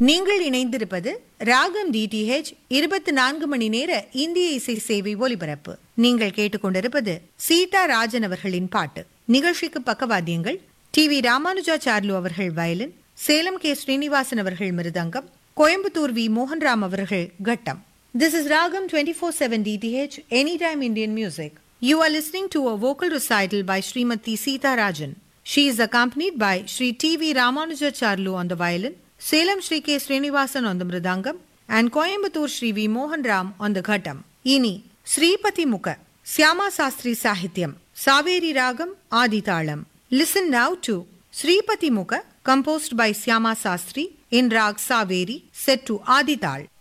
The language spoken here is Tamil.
நீங்கள் இணைந்திருப்பது ராகம் டிடிஹெச் இருபத்தி நான்கு மணி நேர இந்திய இசை சேவை ஒலிபரப்பு நீங்கள் கேட்டுக்கொண்டிருப்பது சீதா ராஜன் அவர்களின் பாட்டு நிகழ்ச்சிக்கு பக்கவாத்தியங்கள் டி வி ராமானுஜாச்சார்லு அவர்கள் வயலின் சேலம் கே ஸ்ரீனிவாசன் அவர்கள் மிருதங்கம் கோயம்புத்தூர் வி மோகன்ராம் அவர்கள் கட்டம் This is Ragam 24/7 DTH Anytime Indian Music. You are listening to a vocal recital by Srimati Sita Rajan. She is accompanied by Sri T.V. Ramanujacharlu on the violin, Salem Sri K. Srinivasan on the mridangam, and Coimbatore Sri V. Mohan Ram on the ghatam. Ini Sripati Mukha, Syama Sastri Sahityam, Saveri Ragam, Adi Talam. Listen now to Sripati Mukha, composed by Syama Sastri in Rag Saveri, set to Adi Tal.